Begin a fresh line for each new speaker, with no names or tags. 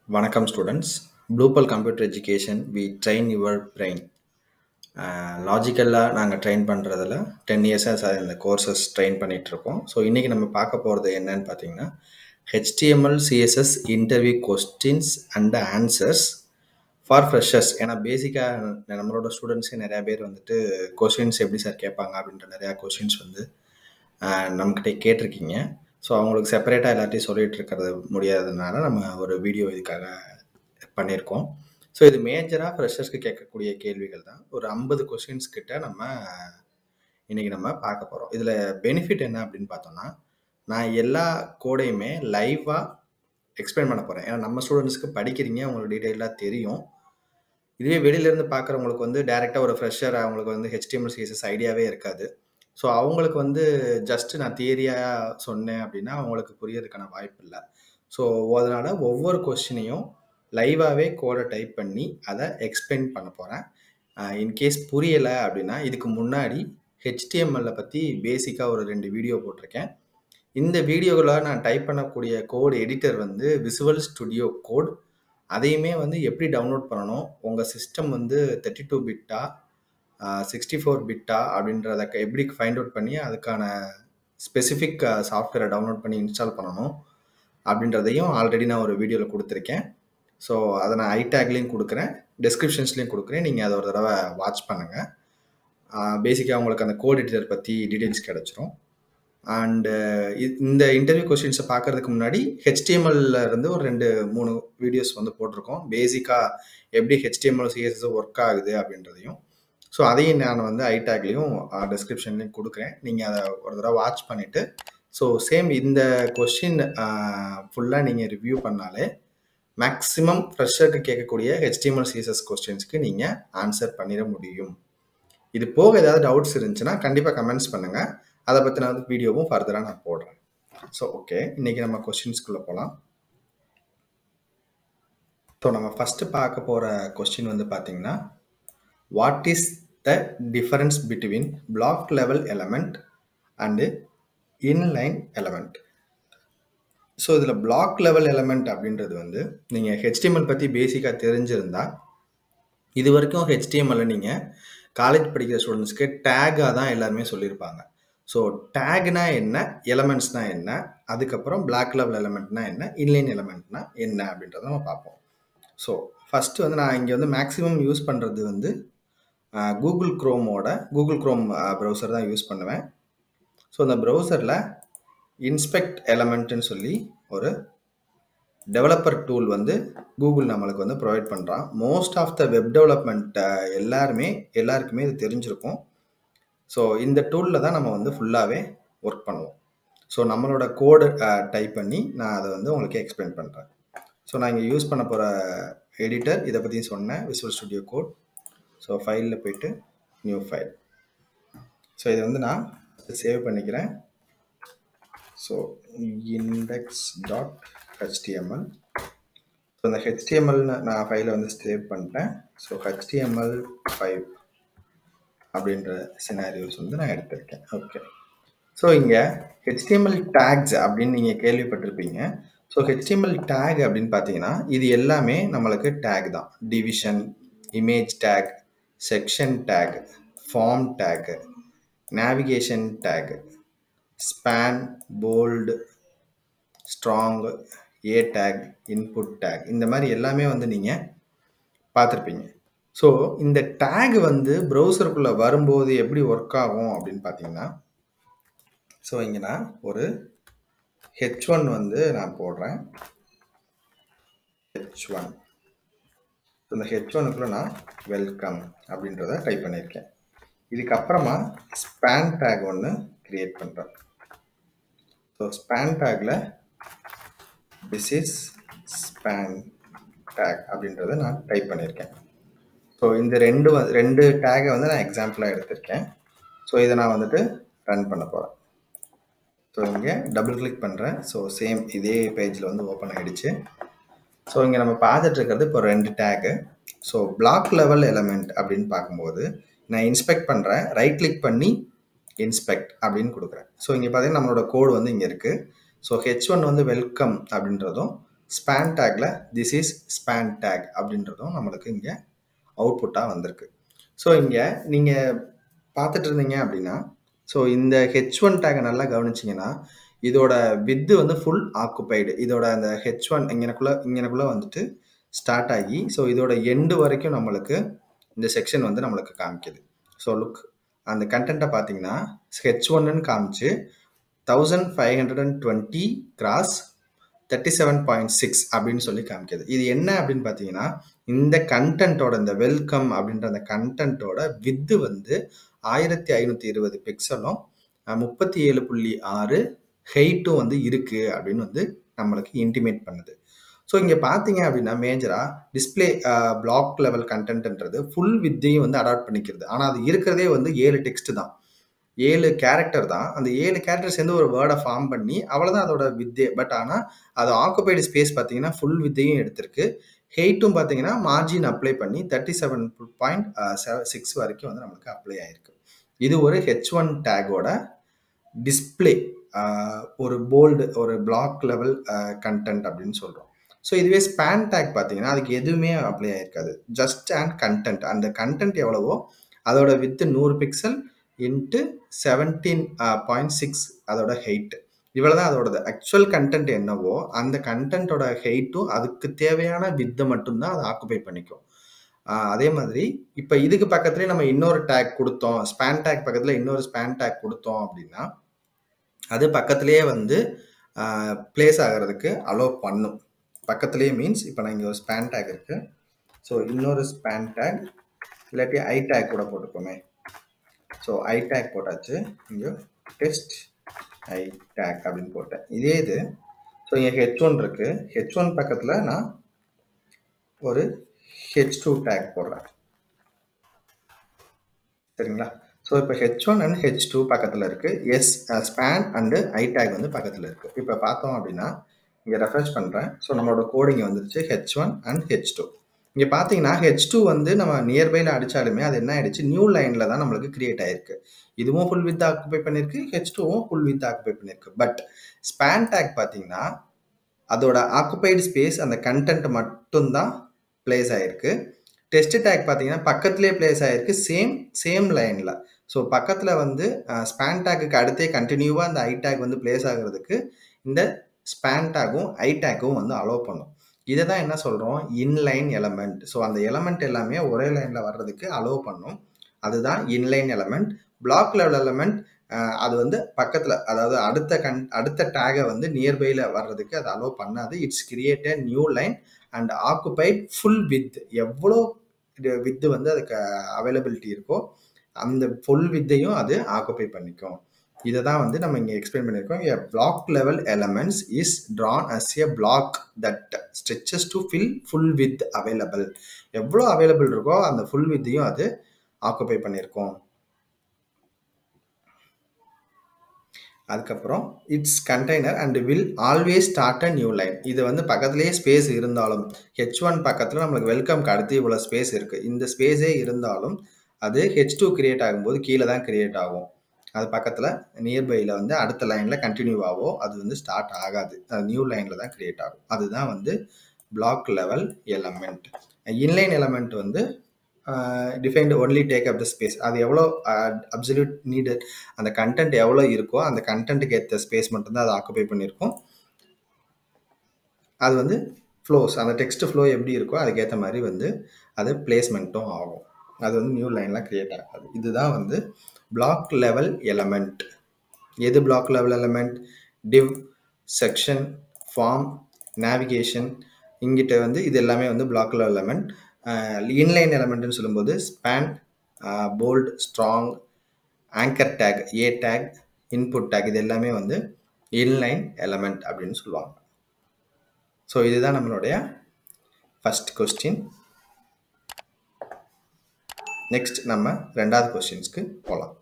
வணக்கம் students Bluebell computer education we train your brain லாஜிக்கலாக நாங்கள் ட்ரெயின் பண்ணுறதுல டென் இயர்ஸாக இந்த கோர்சஸ் ட்ரெயின் பண்ணிகிட்ருக்கோம் ஸோ இன்றைக்கி நம்ம பார்க்க போகிறது என்னன்னு பார்த்தீங்கன்னா HTML CSS interview questions and answers for freshers ஏன்னா பேசிக்காக நம்மளோட ஸ்டூடெண்ட்ஸே நிறையா பேர் வந்துட்டு கொஸ்டின்ஸ் எப்படி சார் கேட்பாங்க அப்படின்ற நிறையா கொஸ்டின்ஸ் வந்து ஆஹ், நம்மக்கிட்ட கேட்டிருக்கீங்க ஸோ அவங்களுக்கு செப்பரேட்டாக எல்லாத்தையும் சொல்லிட்டு இருக்கிறது முடியாததுனால நம்ம ஒரு வீடியோ இதுக்காக பண்ணியிருக்கோம் ஸோ இது மேஜராக ஃப்ரெஷர்ஸ்க்கு கேட்கக்கூடிய கேள்விகள் தான் ஒரு ஐம்பது கொஸ்டின்ஸ் கிட்ட நம்ம இன்னைக்கு நம்ம பார்க்க போகிறோம் இதில் பெனிஃபிட் என்ன அப்படின்னு பார்த்தோம்னா நான் எல்லா கோடையுமே லைவாக எக்ஸ்பிளைன் பண்ண போகிறேன் ஏன்னா நம்ம ஸ்டூடெண்ட்ஸ்க்கு படிக்கிறீங்க உங்களுக்கு டீட்டெயிலாக தெரியும் இதுவே வெளியிலேருந்து பார்க்குறவங்களுக்கு வந்து டேரெக்டாக ஒரு ஃப்ரெஷர் அவங்களுக்கு வந்து ஹெச்டிஎம்எல் சிஎஸ்எஸ் ஐடியாவே இருக்காது ஸோ அவங்களுக்கு வந்து ஜஸ்ட் நான் தியரியாக சொன்னேன் அப்படின்னா அவங்களுக்கு புரியறதுக்கான வாய்ப்பு இல்லை ஸோ அதனால் ஒவ்வொரு கொஸ்டினையும் லைவாகவே கோடை டைப் பண்ணி அதை எக்ஸ்பிளைன் பண்ண போகிறேன் இன்கேஸ் புரியலை அப்படின்னா இதுக்கு முன்னாடி ஹெச்டிஎம்எல்லை பற்றி பேசிக்காக ஒரு ரெண்டு வீடியோ போட்டிருக்கேன் இந்த வீடியோவில் நான் டைப் பண்ணக்கூடிய கோட் எடிட்டர் வந்து விசுவல் ஸ்டுடியோ கோட் அதையுமே வந்து எப்படி டவுன்லோட் பண்ணணும் உங்கள் சிஸ்டம் வந்து தேர்ட்டி டூ பிட்டா சிக்ஸ்டி ஃபோர் பிட்டா அப்படின்றத க- எப்படி ஃபைண்ட் அவுட் பண்ணி அதுக்கான ஸ்பெசிஃபிக் சாஃப்ட்வேரை டவுன்லோட் பண்ணி இன்ஸ்டால் பண்ணணும் அப்படின்றதையும் ஆல்ரெடி நான் ஒரு வீடியோவில் கொடுத்துருக்கேன் ஸோ அதை நான் ஐடேக்லேயும் கொடுக்குறேன் டெஸ்கிரிப்ஷன்ஸ்லேயும் கொடுக்குறேன் நீங்கள் அதை ஒரு தடவை வாட்ச் பண்ணுங்கள் பேசிக்காக உங்களுக்கு அந்த கோட் எடிட்டர் பற்றி டீட்டெயில்ஸ் கிடச்சிரும் அண்டு இந்த இன்டர்வியூ கொஸ்டின்ஸை பார்க்கறதுக்கு முன்னாடி ஹெச்டிஎம்எல்ல இருந்து ஒரு ரெண்டு மூணு வீடியோஸ் வந்து போட்டிருக்கோம் பேசிக்காக எப்படி ஹெச்டிஎம்எல் சிஎஸ்எஸ் ஒர்க் ஆகுது அப்படின்றதையும் ஸோ அதையும் நான் வந்து ஐடேக்லேயும் டிஸ்கிரிப்ஷன்லேயும் கொடுக்குறேன் நீங்கள் அதை ஒரு தடவை வாட்ச் பண்ணிவிட்டு ஸோ சேம் இந்த கொஸ்டின் ஃபுல்லாக நீங்கள் ரிவ்யூ பண்ணாலே மேக்ஸிமம் ஃப்ரெஷருக்கு கேட்கக்கூடிய ஹெச்டிஎம்எல் சிஎஸ்எஸ் கொஸ்டின்ஸ்க்கு நீங்கள் ஆன்சர் பண்ணிட முடியும் இது போக ஏதாவது டவுட்ஸ் இருந்துச்சுன்னா கண்டிப்பாக கமெண்ட்ஸ் பண்ணுங்கள் அதை பற்றின வீடியோவும் ஃபர்தராக நான் போடுறேன் ஸோ ஓகே இன்றைக்கி நம்ம கொஸ்டின்ஸ்குள்ளே போகலாம் ஸோ நம்ம ஃபஸ்ட்டு பார்க்க போகிற கொஸ்டின் வந்து பார்த்தீங்கன்னா what is the difference between block level element and inline element so இதில் பிளாக் லெவல் எலமெண்ட் அப்படின்றது வந்து நீங்கள் ஹெச்டிஎம்எல் பற்றி பேசிக்காக தெரிஞ்சிருந்தா இது வரைக்கும் ஹெச்டிஎம்எல்ல நீங்கள் காலேஜ் படிக்கிற ஸ்டூடெண்ட்ஸ்க்கு டேக்காக தான் எல்லாருமே சொல்லியிருப்பாங்க ஸோ டேக்னா என்ன எலமெண்ட்ஸ்னா என்ன அதுக்கப்புறம் பிளாக் லெவல் எலமெண்ட்னா என்ன இன்லைன் எலமெண்ட்னா என்ன அப்படின்றத நம்ம பார்ப்போம் ஸோ ஃபஸ்ட்டு வந்து நான் இங்கே வந்து மேக்ஸிமம் யூஸ் பண்ணுறது வந்து கூகுள் க்ரோமோட கூகுள் க்ரோம் ப்ரௌசர் தான் யூஸ் பண்ணுவேன் ஸோ அந்த ப்ரௌசரில் இன்ஸ்பெக்ட் எலமெண்ட்டுன்னு சொல்லி ஒரு டெவலப்பர் டூல் வந்து கூகுள் நம்மளுக்கு வந்து ப்ரொவைட் பண்ணுறான் most of the web development எல்லாருமே எல்லாருக்குமே இது தெரிஞ்சிருக்கும் ஸோ இந்த டூலில் தான் நம்ம வந்து ஃபுல்லாகவே ஒர்க் பண்ணுவோம் ஸோ நம்மளோட கோடு டைப் பண்ணி நான் அதை வந்து உங்களுக்கு எக்ஸ்பிளைன் பண்ணுறேன் ஸோ நான் இங்கே யூஸ் பண்ண போகிற எடிட்டர் இதை பற்றி சொன்னேன் விசுவல் ஸ்டுடியோ கோட் ஸோ ஃபைலில் போயிட்டு நியூ ஃபைல் ஸோ இதை வந்து நான் சேவ் பண்ணிக்கிறேன் so index dot HTML so இந்த ஹெச்டிஎம்எல்னு நான் ஃபைலை வந்து சேவ் பண்ணிட்டேன் ஸோ ஹெச்டிஎம்எல் ஃபைவ் அப்படின்ற சினாரியோஸ் வந்து நான் எடுத்திருக்கேன் ஓகே ஸோ இங்கே ஹெச்டிஎம்எல் டேக்ஸ் அப்படின்னு நீங்கள் கேள்விப்பட்டிருப்பீங்க ஸோ ஹெச்டிஎம்எல் டேக் அப்படின்னு பார்த்தீங்கன்னா இது எல்லாமே நம்மளுக்கு டேக் தான் division image tag section tag form tag navigation tag span bold strong a tag input tag இந்த மாதிரி எல்லாமே வந்து நீங்கள் பார்த்துருப்பீங்க ஸோ இந்த டேக் வந்து ப்ரௌசருக்குள்ளே வரும்போது எப்படி ஒர்க் ஆகும் அப்படின்னு பார்த்தீங்கன்னா ஸோ இங்கே நான் ஒரு ஹெச் ஒன் வந்து நான் போடுறேன் ஹெச் ஒன் இந்த ஹெச் ஒனுக்குள்ளே நான் வெல்கம் அப்படின்றத டைப் பண்ணியிருக்கேன் இதுக்கப்புறமா ஸ்பேன் டேக் ஒன்று க்ரியேட் பண்ணுறேன் ஸோ ஸ்பேன் டேக்கில் திஸ் இஸ் ஸ்பேன் டேக் அப்படின்றத நான் டைப் பண்ணியிருக்கேன் ஸோ இந்த ரெண்டு வ- ரெண்டு டேகை வந்து நான் எக்ஸாம்பிளாக எடுத்திருக்கேன் ஸோ இதை நான் வந்துட்டு ரன் பண்ண போகிறேன் ஸோ இங்கே டபுள் கிளிக் பண்ணுறேன் ஸோ சேம் இதே பேஜில் வந்து ஓப்பன் ஆகிடுச்சு ஸோ இங்கே நம்ம பார்த்துட்டு இருக்கிறது இப்போ ரெண்டு tag so block level element அப்படின்னு பார்க்கும்போது நான் இன்ஸ்பெக்ட் பண்ணுறேன் ரைட் கிளிக் பண்ணி இன்ஸ்பெக்ட் அப்படின்னு கொடுக்குறேன் ஸோ இங்கே பார்த்தீங்கன்னா நம்மளோட கோடு வந்து இங்கே இருக்குது ஸோ ஹெச் ஒன் வந்து வெல்கம் அப்படின்றதும் ஸ்பேன் டேக்ல திஸ் இஸ் ஸ்பேன் டேக் அப்படின்றதும் நம்மளுக்கு இங்கே அவுட்புட்டாக வந்திருக்கு ஸோ இங்கே நீங்கள் பார்த்துட்டு இருந்தீங்க அப்படின்னா ஸோ இந்த ஹெச் ஒன் டேக்கை நல்லா கவனிச்சிங்கன்னா இதோட வித்து வந்து ஃபுல் ஆக்குப்பைடு இதோட அந்த ஹெச் ஒன் இங்கனக்குள்ளே இங்கனக்குள்ளே வந்துட்டு ஸ்டார்ட் ஆகி ஸோ இதோட எண்டு வரைக்கும் நம்மளுக்கு இந்த செக்ஷன் வந்து நம்மளுக்கு காமிக்குது ஸோ லுக் அந்த கண்டென்ட்டை பார்த்தீங்கன்னா ஹெச் ஒன்னு காமிச்சு thousand five hundred and twenty cross thirty seven point six அப்படின்னு சொல்லி காமிக்குது இது என்ன அப்படின்னு பார்த்தீங்கன்னா இந்த கண்டென்ட்டோட இந்த வெல்கம் அப்படின்ற அந்த கண்டென்ட்டோட வித்து வந்து ஆயிரத்தி ஐநூற்றி இருபது பிக்சலும் முப்பத்தி ஏழு புள்ளி ஆறு ஹெயிட்டும் வந்து இருக்குது அப்படின்னு வந்து நம்மளுக்கு இன்டிமேட் பண்ணுது ஸோ இங்கே பார்த்தீங்க அப்படின்னா மேஜராக டிஸ்பிளே பிளாக் லெவல் கண்டென்ட்ன்றது ஃபுல் வித்தையும் வந்து அடாப்ட் பண்ணிக்கிறது ஆனால் அது இருக்கிறதே வந்து ஏழு டெக்ஸ்ட் தான் ஏழு கேரக்டர் தான் அந்த ஏழு கேரக்டர் சேர்ந்து ஒரு வேர்டை ஃபார்ம் பண்ணி அவ்வளோதான் அதோட வித்தே பட் ஆனால் அது ஆக்குபைடு ஸ்பேஸ் பார்த்தீங்கன்னா ஃபுல் வித்தையும் எடுத்திருக்கு ஹெயிட்டும் பார்த்தீங்கன்னா மார்ஜின் அப்ளை பண்ணி தேர்ட்டி செவன் பாயிண்ட் சிக்ஸ் வரைக்கும் வந்து நம்மளுக்கு அப்ளை ஆயிருக்கு இது ஒரு ஹெச் ஒன் டேகோட டிஸ்பிளே ஒரு போல்டு ஒரு பிளாக் லெவல் கண்டென்ட் அப்படின்னு சொல்கிறோம் ஸோ இதுவே ஸ்பேன் டேக் பார்த்தீங்கன்னா அதுக்கு எதுவுமே அப்ளை ஆயிருக்காது ஜஸ்ட் அண்ட் கண்டென்ட் அந்த கண்டென்ட் எவ்வளவோ அதோட வித்து நூறு pixel into seventeen point six அதோட ஹெயிட் இவ்வளோ தான் அதோட ஆக்சுவல் கண்டென்ட் என்னவோ அந்த கண்டென்ட்டோட ஹெயிட்டும் அதுக்கு தேவையான வித்தை மட்டும்தான் அதை ஆக்குபை பண்ணிக்கும் அதே மாதிரி இப்போ இதுக்கு பக்கத்துலேயே நம்ம இன்னொரு டேக் கொடுத்தோம் ஸ்பேன் டேக் பக்கத்தில் இன்னொரு ஸ்பேன் டேக் கொடுத்தோம் அப்படின்னா அது பக்கத்துலேயே வந்து பிளேஸ் ஆகிறதுக்கு அலோவ் பண்ணும் பக்கத்துலேயே மீன்ஸ் இப்போ நான் இங்கே ஒரு ஸ்பேன் டேக் இருக்குது ஸோ இன்னொரு ஸ்பேன் டேக் இல்லாட்டி ஐ டேக் கூட போட்டுப்போமே ஸோ ஐ டேக் போட்டாச்சு இங்கே டெஸ்ட் ஐ டேக் அப்படின்னு போட்டேன் இதே இது ஸோ இங்கே ஹெச் ஒன் இருக்குது ஹெச் ஒன் பக்கத்தில் நான் ஒரு ஹெச் டூ டேக் போடுறேன் சரிங்களா ஸோ இப்போ H one and H two பக்கத்தில் இருக்குது S span and I tag வந்து பக்கத்தில் இருக்குது இப்போ பார்த்தோம் அப்படின்னா இங்கே ரெஃப்ரெஷ் பண்ணுறேன் ஸோ நம்மளோட கோடிங் வந்துருச்சு H one and H two இங்கே பார்த்தீங்கன்னா ஹெச் டூ வந்து நம்ம நியர்பையில் அடித்தாலுமே அது என்ன ஆயிடுச்சு நியூ லைனில் தான் நம்மளுக்கு கிரியேட் ஆயிருக்கு இதுவும் ஃபுல் வித் ஆக்குபை பண்ணியிருக்கு ஹெச் டூவும் ஃபுல் வித் ஆக்குபை பண்ணியிருக்கு பட் ஸ்பேன் டேக் பார்த்தீங்கன்னா அதோட ஆக்குபைடு ஸ்பேஸ் அந்த கண்டென்ட் மட்டும்தான் பிளேஸ் ஆயிருக்கு டெஸ்ட் டேக் பார்த்தீங்கன்னா பக்கத்துலேயே பிளேஸ் ஆயிருக்கு சேம் சேம் லைனில் ஸோ பக்கத்தில் வந்து ஸ்பேன் டேக்குக்கு அடுத்தே கண்டினியூவாக அந்த ஐ டேக் வந்து பிளேஸ் ஆகிறதுக்கு இந்த ஸ்பேன் டேக்கும் ஐ டேக்கும் வந்து அலோவ் பண்ணும் இதை தான் என்ன சொல்கிறோம் இன்லைன் எலமெண்ட் ஸோ அந்த எலமெண்ட் எல்லாமே ஒரே லைனில் வர்றதுக்கு அலோவ் பண்ணும் அதுதான் inline element block level element அது வந்து பக்கத்தில் அதாவது அடுத்த கன் அடுத்த டேகை வந்து நியர்பையில் வர்றதுக்கு அது அலோவ் பண்ணாது it's create a new line and occupied full width எவ்வளோ வித்து வந்து அதுக்கு அவைலபிலிட்டி இருக்கோ அந்த ஃபுல் வித்தையும் அது ஆக்குபை பண்ணிக்கும் இதை தான் வந்து நம்ம இங்கே எக்ஸ்பிளைன் பண்ணியிருக்கோம் a block level elements is drawn as a block that stretches to fill full width available எவ்வளோ அவைலபிள் இருக்கோ அந்த ஃபுல் வித்தையும் அது ஆக்குபை பண்ணியிருக்கோம் அதுக்கப்புறம் it's container and will always start a new line இது வந்து பக்கத்துலேயே ஸ்பேஸ் இருந்தாலும் ஹெச் ஒன் பக்கத்தில் நம்மளுக்கு வெல்கம்க்கு அடுத்து இவ்வளோ ஸ்பேஸ் இருக்குது இந்த ஸ்பேஸே இருந்தாலும் அது ஹெச் டூ கிரியேட் ஆகும்போது கீழே தான் கிரியேட் ஆகும் அது பக்கத்தில் நியர்பையில் வந்து அடுத்த லைனில் கண்டினியூ ஆகும் அது வந்து ஸ்டார்ட் ஆகாது அது நியூ லைனில் தான் கிரியேட் ஆகும் அதுதான் வந்து block level element inline element வந்து defined only take up the space அது எவ்வளோ அப்சல்யூட் நீடு அந்த கண்டென்ட் எவ்வளோ இருக்கோ அந்த கண்டென்ட்டுக்கு ஏற்ற ஸ்பேஸ் மட்டும்தான் அதை ஆக்குபை பண்ணியிருக்கோம் அது வந்து ஃப்ளோஸ் அந்த டெக்ஸ்ட் ஃப்ளோ எப்படி இருக்கோ அதுக்கேற்ற மாதிரி வந்து அது பிளேஸ்மெண்ட்டும் ஆகும் அது வந்து நியூ லைன்லாம் க்ரியேட் ஆகாது இதுதான் வந்து பிளாக் லெவல் எலமெண்ட் எது block level element div section form navigation இங்கிட்ட வந்து இது எல்லாமே வந்து பிளாக் லெவல் எலமெண்ட் இன்லைன் எலமெண்ட்னு சொல்லும்போது span bold strong anchor tag a tag input tag இது எல்லாமே வந்து இன்லைன் எலமெண்ட் அப்படின்னு சொல்லுவாங்க ஸோ இதுதான் நம்மளுடைய ஃபஸ்ட் கொஸ்டின் நெக்ஸ்ட் நம்ம ரெண்டாவது கொஸ்டின்ஸ்க்கு போகலாம்